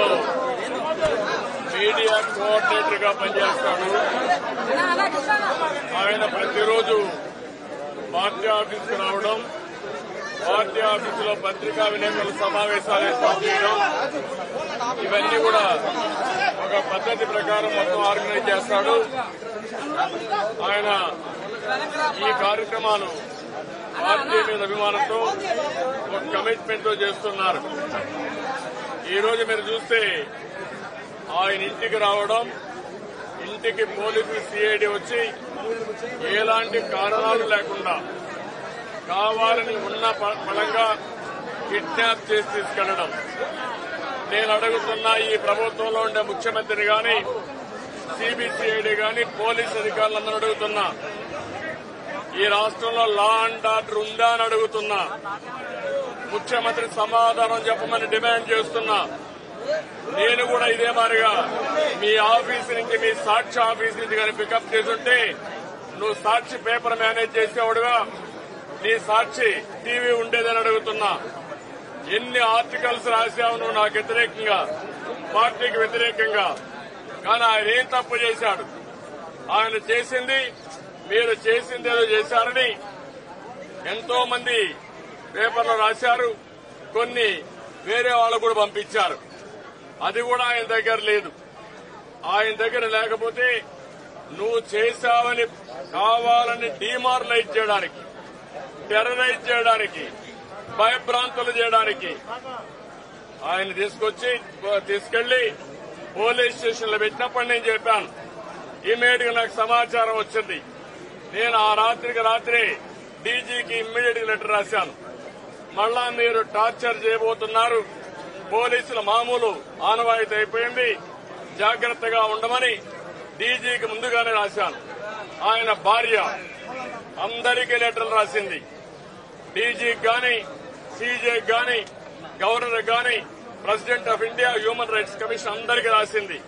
పార్టీలో media coordinator గా పనిచేస్తాడు ఆయన ప్రతిరోజు పార్టీ ఆఫీస్కి రావడం పార్టీ ఆఫీసులో పత్రికా విలేకరుల సమావేశాలు ఏర్పాటు చేయడం ఇవన్నీ కూడా ఒక పద్ధతి ప్రకారం మొత్తం ఆర్గనైజ్ చేస్తాడు ఆయన ఈ కార్యక్రమాలు పార్టీ మీద అభిమానంతో ఒక కమిట్మెంట్ తో చేస్తున్నారు ఈ రోజు మీరు చూస్తే ఆయన ఇంటికి రావడం ఇంటికి పోలీసులు సిఐడి వచ్చి ఎలాంటి కారణాలు లేకుండా కావాలని ఉన్న ప- పరంగా కిడ్నాప్ చేసి తీసుకెళ్లడం నేను అడుగుతున్న ఈ ప్రభుత్వంలో ఉండే ముఖ్యమంత్రి గాని సిబిసిఐడి గాని పోలీస్ అధికారులందరూ అడుగుతున్నా ఈ రాష్ట్రంలో లా అండ్ ఆర్డర్ ఉందా అని అడుగుతున్నా ముఖ్యమంత్రి సమాధానం చెప్పమని డిమాండ్ చేస్తున్నా నేను కూడా ఇదే మారిగా మీ ఆఫీస్ నుంచి మీ సాక్షి ఆఫీస్ నుంచి కానీ పికప్ చేసుంటే నువ్వు సాక్షి పేపర్ మేనేజ్ చేసేవాడుగా నీ సాక్షి టీవీ ఉండేదని అడుగుతున్నా ఎన్ని ఆర్టికల్స్ రాశావు నువ్వు నాకు వ్యతిరేకంగా పార్టీకి వ్యతిరేకంగా కానీ ఆయన ఏం తప్పు చేశాడు ఆయన చేసింది మీరు చేసింది ఏదో చేశారని ఎంతో మంది పేపర్లో రాశారు కొన్ని వేరే వాళ్ళు కూడా పంపించారు అది కూడా ఆయన దగ్గర లేదు ఆయన దగ్గర లేకపోతే నువ్వు చేశావని కావాలని డిమారలైజ్ చేయడానికి టెర్రరైజ్ చేయడానికి భయభ్రాంతులు చేయడానికి ఆయన తీసుకొచ్చి తీసుకెళ్లి పోలీస్ స్టేషన్ లో పెట్టినప్పుడు నేను చెప్పాను ఇమీడియట్ గా నాకు సమాచారం వచ్చింది నేను ఆ రాత్రికి రాత్రి డీజీకి ఇమ్మీడియట్ గా లెటర్ రాశాను మళ్ళా మీరు టార్చర్ చేయబోతున్నారు పోలీసుల మామూలు ఆనవాయితీ అయిపోయింది జాగ్రత్తగా ఉండమని డీజీకి ముందుగానే రాశాను ఆయన భార్య అందరికీ లెటర్లు రాసింది డీజీకి గాని సీజేకి గాని గవర్నర్ గాని president of India human rights commission అందరికీ రాసింది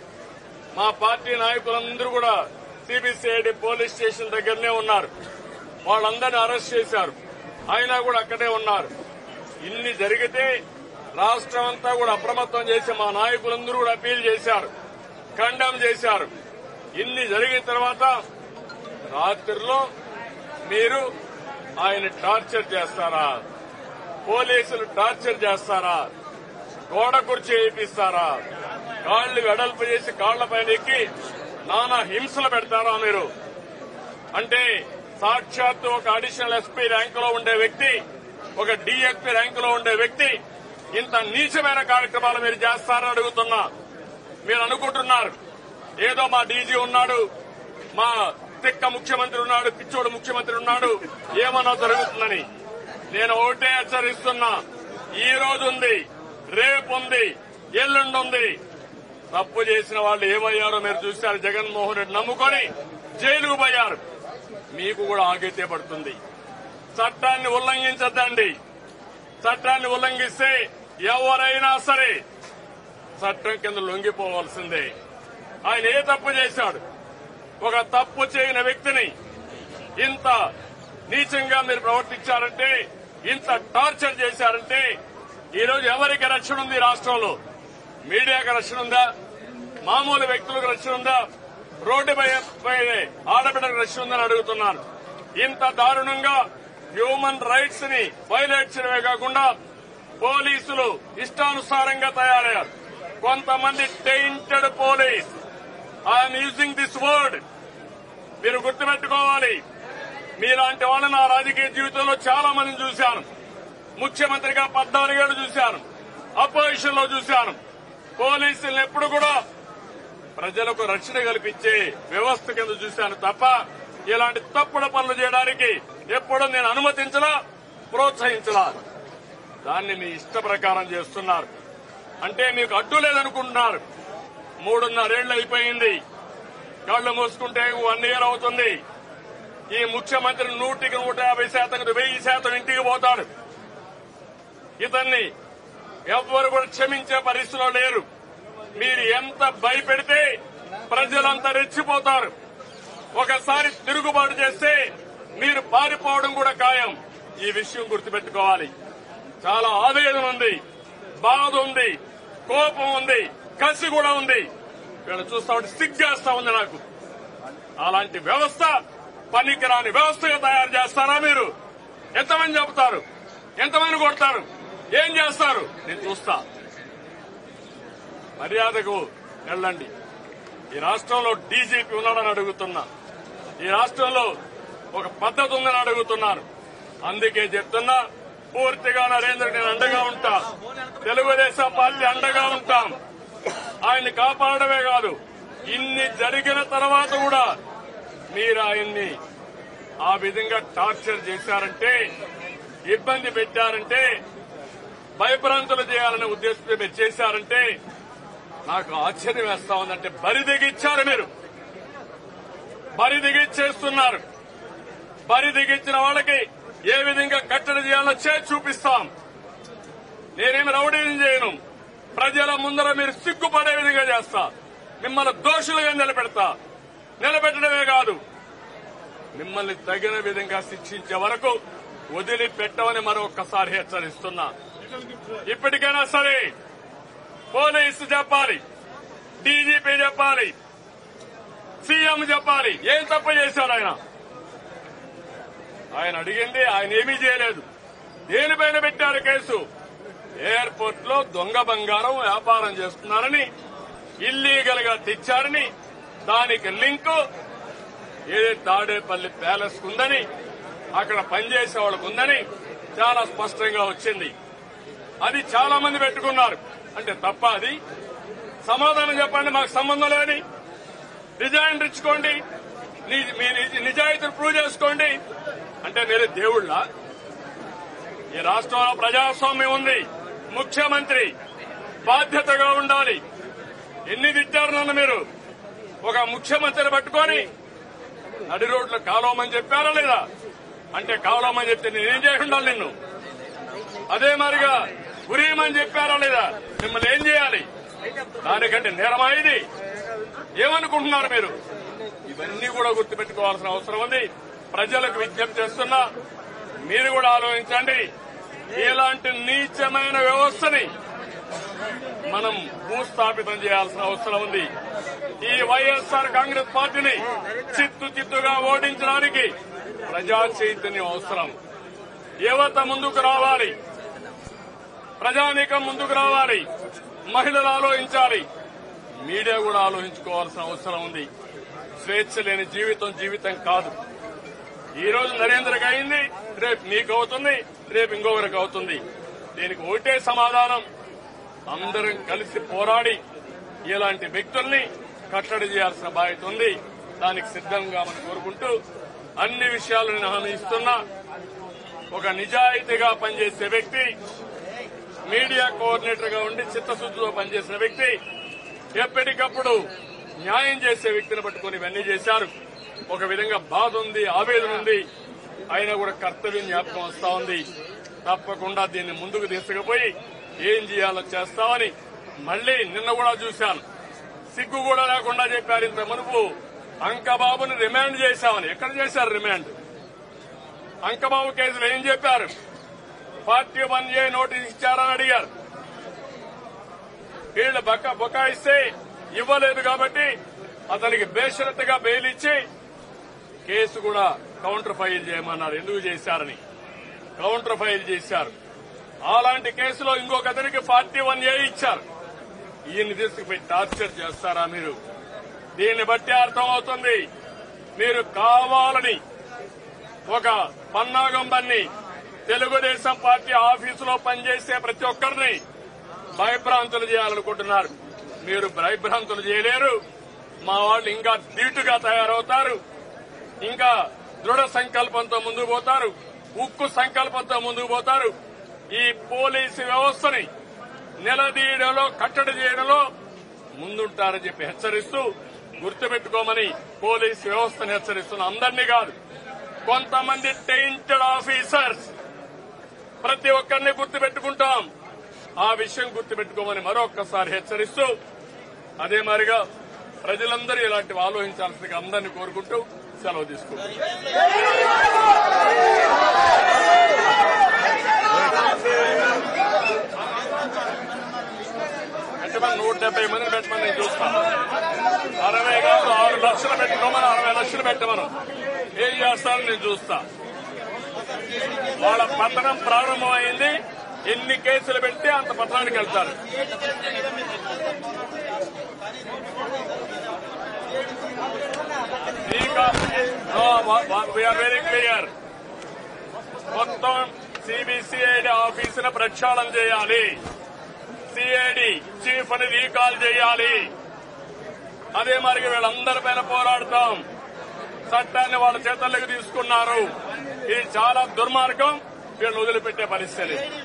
మా పార్టీ నాయకులందరూ కూడా సిబిసిఐడి పోలీస్ స్టేషన్ దగ్గరనే ఉన్నారు వాళ్ళందరినీ అరెస్ట్ చేశారు అయినా కూడా అక్కడే ఉన్నారు ఇన్ని జరిగితే రాష్ట్రం అంతా కూడా అప్రమత్తం చేసి మా నాయకులందరూ కూడా అప్పీల్ చేశారు ఖండం చేశారు ఇన్ని జరిగిన తర్వాత రాత్రిలో మీరు ఆయన టార్చర్ చేస్తారా పోలీసులు టార్చర్ చేస్తారా గోడ కుర్చీ వేయిస్తారా కాళ్లు వెడల్పు చేసి కాళ్ల పైన ఎక్కి నానా హింసలు పెడతారా మీరు అంటే సాక్షాత్తు ఒక అడిషనల్ ఎస్పీ ర్యాంకులో ఉండే వ్యక్తి ఒక డిఎస్పీ ర్యాంకులో ఉండే వ్యక్తి ఇంత నీచమైన కార్యక్రమాలు మీరు చేస్తారని అడుగుతున్నా మీరు అనుకుంటున్నారు ఏదో మా డీజీ ఉన్నాడు మా తిక్క ముఖ్యమంత్రి ఉన్నాడు పిచ్చోడు ముఖ్యమంత్రి ఉన్నాడు ఏమన్నా జరుగుతుందని నేను ఒకటే హెచ్చరిస్తున్నా ఈ రోజు ఉంది రేపు ఉంది ఎల్లుండి ఉంది తప్పు చేసిన వాళ్ళు ఏమయ్యారో మీరు చూశారు జగన్మోహన్ రెడ్డి నమ్ముకొని జైలుకు పోయారు మీకు కూడా ఆగైతే పడుతుంది చట్టాన్ని ఉల్లంఘించద్దండి చట్టాన్ని ఉల్లంఘిస్తే ఎవరైనా సరే చట్టం కింద లొంగిపోవాల్సిందే ఆయన ఏ తప్పు చేశాడు ఒక తప్పు చేయని వ్యక్తిని ఇంత నీచంగా మీరు ప్రవర్తించారంటే ఇంత టార్చర్ చేశారంటే ఈ రోజు ఎవరికి రక్షణ ఉంది ఈ రాష్ట్రంలో మీడియాకి రక్షణ ఉందా మామూలు వ్యక్తులకు రక్షణ ఉందా రోడ్డుపై పై ఆడబిడ్డకు రక్షణ ఉందని అడుగుతున్నాను ఇంత దారుణంగా హ్యూమన్ రైట్స్ ని వైలేట్ చేయడమే కాకుండా పోలీసులు ఇష్టానుసారంగా తయారయ్యారు కొంతమంది tainted police I'm using this word మీరు గుర్తుపెట్టుకోవాలి మీలాంటి వాళ్ళని నా రాజకీయ జీవితంలో చాలా మందిని చూశాను ముఖ్యమంత్రిగా పద్నాలుగేళ్లు చూశాను అపోజిషన్ లో చూశాను పోలీసులను ఎప్పుడు కూడా ప్రజలకు రక్షణ కల్పించే వ్యవస్థ కింద చూశాను తప్ప ఇలాంటి తప్పుడు పనులు చేయడానికి ఎప్పుడూ నేను అనుమతించలా ప్రోత్సహించలా దాన్ని మీ ఇష్ట ప్రకారం చేస్తున్నారు అంటే మీకు అడ్డు లేదనుకుంటున్నారు మూడున్నరేళ్లు అయిపోయింది కళ్ళు మూసుకుంటే వన్ ఇయర్ అవుతుంది ఈ ముఖ్యమంత్రి నూటికి నూట యాభై శాతం వెయ్యి శాతం ఇంటికి పోతాడు ఇతన్ని ఎవ్వరు కూడా క్షమించే పరిస్థితిలో లేరు మీరు ఎంత భయపెడితే ప్రజలంతా రెచ్చిపోతారు ఒకసారి తిరుగుబాటు చేస్తే మీరు పారిపోవడం కూడా ఖాయం ఈ విషయం గుర్తుపెట్టుకోవాలి చాలా ఆవేదన ఉంది బాధ ఉంది కోపం ఉంది కసి కూడా ఉంది వీళ్ళు చూస్తా ఉంటే సిగ్గేస్తా ఉంది నాకు అలాంటి వ్యవస్థ పనికిరాని వ్యవస్థగా తయారు చేస్తారా మీరు ఎంతమంది చెబుతారు ఎంతమంది కొడతారు ఏం చేస్తారు నేను చూస్తా మర్యాదకు వెళ్ళండి ఈ రాష్ట్రంలో డీజీపీ ఉన్నాడని అడుగుతున్నా ఈ రాష్ట్రంలో ఒక పద్ధతి ఉందని అడుగుతున్నారు అందుకే చెప్తున్నా పూర్తిగా నరేంద్ర నేను అండగా ఉంటా తెలుగుదేశం పార్టీ అండగా ఉంటాం ఆయన్ని కాపాడమే కాదు ఇన్ని జరిగిన తర్వాత కూడా మీరు ఆయన్ని ఆ విధంగా టార్చర్ చేశారంటే ఇబ్బంది పెట్టారంటే భయభ్రాంతులు చేయాలనే ఉద్దేశంతో మీరు చేశారంటే నాకు ఆశ్చర్యం వేస్తా ఉందంటే బరి దిగిచ్చారు మీరు బరి దిగిచ్చేస్తున్నారు బరి దిగిచ్చిన వాళ్ళకి ఏ విధంగా కట్టడి చేయాలో చేసి చూపిస్తాం నేనేమి రౌడీని చేయను ప్రజల ముందర మీరు సిగ్గుపడే విధంగా చేస్తా మిమ్మల్ని దోషులుగా నిలబెడతా నిలబెట్టడమే కాదు మిమ్మల్ని తగిన విధంగా శిక్షించే వరకు వదిలిపెట్టమని మరొకసారి హెచ్చరిస్తున్నా ఇప్పటికైనా సరే పోలీసు చెప్పాలి డీజీపీ చెప్పాలి సీఎం చెప్పాలి ఏం తప్పు చేశారు ఆయన ఆయన అడిగింది ఆయన ఏమీ చేయలేదు దేనిపైన పెట్టారు కేసు ఎయిర్పోర్ట్ లో దొంగ బంగారం వ్యాపారం చేస్తున్నారని ఇల్లీగల్ గా తెచ్చారని దానికి లింకు ఏది తాడేపల్లి ప్యాలెస్ ఉందని అక్కడ పనిచేసే వాళ్ళకు ఉందని చాలా స్పష్టంగా వచ్చింది అది చాలా మంది పెట్టుకున్నారు అంటే తప్ప అది సమాధానం చెప్పండి మాకు సంబంధం లేని డిజైన్ ఇచ్చుకోండి ని- మీ నిజ- నిజాయితీని ప్రూవ్ చేసుకోండి అంటే మీరు దేవుళ్ళ ఈ రాష్ట్రంలో ప్రజాస్వామ్యం ఉంది ముఖ్యమంత్రి బాధ్యతగా ఉండాలి ఎన్ని తిట్టారు నన్ను మీరు ఒక ముఖ్యమంత్రిని పట్టుకొని నడి రోడ్లు కాలువమని చెప్పారా లేదా అంటే కాలువమని చెప్తే నేనేం చేసి ఉండాలి నిన్ను అదే మరిగా ఉరియమని చెప్పారా లేదా మిమ్మల్ని ఏం చేయాలి దానికంటే నేరమా ఇది ఏమనుకుంటున్నారు మీరు ఇవన్నీ కూడా గుర్తుపెట్టుకోవాల్సిన అవసరం ఉంది ప్రజలకు విజ్ఞప్తి చేస్తున్నా మీరు కూడా ఆలోచించండి ఇలాంటి నీచమైన వ్యవస్థని మనం భూస్థాపితం చేయాల్సిన అవసరం ఉంది ఈ వైఎస్ఆర్ కాంగ్రెస్ పార్టీని చిత్తు చిత్తుగా ఓడించడానికి ప్రజా చైతన్యం అవసరం యువత ముందుకు రావాలి ప్రజానీకం ముందుకు రావాలి మహిళలు ఆలోచించాలి మీడియా కూడా ఆలోచించుకోవాల్సిన అవసరం ఉంది స్వేచ్ఛ లేని జీవితం జీవితం కాదు ఈ రోజు నరేంద్రకి అయింది రేపు మీకు అవుతుంది రేపు ఇంకొకరికి అవుతుంది దీనికి ఒకటే సమాధానం అందరం కలిసి పోరాడి ఇలాంటి వ్యక్తుల్ని కట్టడి చేయాల్సిన బాధ్యత ఉంది దానికి సిద్ధంగా మనం కోరుకుంటూ అన్ని విషయాలు నేను హామీ ఇస్తున్నా ఒక నిజాయితీగా పనిచేసే వ్యక్తి మీడియా కోఆర్డినేటర్ గా ఉండి చిత్తశుద్ధితో పనిచేసిన వ్యక్తి ఎప్పటికప్పుడు న్యాయం చేసే వ్యక్తిని పట్టుకుని ఇవన్నీ చేశారు ఒక విధంగా బాధ ఉంది ఆవేదన ఉంది అయినా కూడా కర్తవ్యం జ్ఞాపకం వస్తా ఉంది తప్పకుండా దీన్ని ముందుకు తీసుకుపోయి ఏం చేయాలో చేస్తామని మళ్లీ నిన్న కూడా చూశాను సిగ్గు కూడా లేకుండా చెప్పారు ఇంత మునుపు అంకబాబుని రిమాండ్ చేశామని ఎక్కడ చేశారు రిమాండ్ అంకబాబు కేసులో ఏం చెప్పారు పార్టీ వన్ ఏ నోటీస్ ఇచ్చారని అడిగారు వీళ్ళు బక్క బొకాయిస్తే ఇవ్వలేదు కాబట్టి అతనికి బేషరత్తుగా బెయిల్ ఇచ్చి కేసు కూడా కౌంటర్ ఫైల్ చేయమన్నారు ఎందుకు చేశారని కౌంటర్ ఫైల్ చేశారు అలాంటి కేసులో ఇంకొక అతనికి ఫార్టీ వన్ ఏ ఇచ్చారు ఈయన్ని తీసుకుపోయి టార్చర్ చేస్తారా మీరు దీన్ని బట్టి అర్థమవుతుంది మీరు కావాలని ఒక పన్నాగం బన్ని తెలుగుదేశం పార్టీ ఆఫీసులో పనిచేసే ప్రతి ఒక్కరిని భయభ్రాంతులు చేయాలనుకుంటున్నారు మీరు భయభ్రాంతులు చేయలేరు మా వాళ్ళు ఇంకా ధీటుగా తయారవుతారు ఇంకా దృఢ సంకల్పంతో ముందుకు పోతారు ఉక్కు సంకల్పంతో ముందుకు పోతారు ఈ పోలీసు వ్యవస్థని నిలదీయడంలో కట్టడి చేయడంలో ముందుంటారని చెప్పి హెచ్చరిస్తూ గుర్తుపెట్టుకోమని పోలీసు వ్యవస్థను హెచ్చరిస్తున్న అందరినీ కాదు కొంతమంది టెయింటెడ్ ఆఫీసర్స్ ప్రతి ఒక్కరిని గుర్తుపెట్టుకుంటాం ఆ విషయం గుర్తుపెట్టుకోమని మరొక్కసారి హెచ్చరిస్తూ అదే మాదిరిగా ప్రజలందరూ ఇలాంటివి ఆలోచించాల్సిందిగా అందరినీ కోరుకుంటూ సెలవు తీసుకుంటాం పెట్టమని నూట డెబ్బై మందిని పెట్టమని నేను చూస్తాను అరవై కాదు ఆరు లక్షలు పెట్టుకోమని అరవై లక్షలు పెట్టమను ఏం చేస్తారో నేను చూస్తా వాళ్ళ పతనం ప్రారంభమైంది ఎన్ని కేసులు పెడితే అంత పతనానికి వెళ్తారు వీఆర్ వెరీ క్లియర్ మొత్తం సిబిసిఐడి ఆఫీసును ప్రక్షాళన చేయాలి సిఐడి చీఫ్ అని రీకాల్ చేయాలి అదే మరి వీళ్ళందరి పైన పోరాడతాం చట్టాన్ని వాళ్ళ చేతల్లోకి తీసుకున్నారు ఇది చాలా దుర్మార్గం వీళ్ళని వదిలిపెట్టే పరిస్థితి లేదు.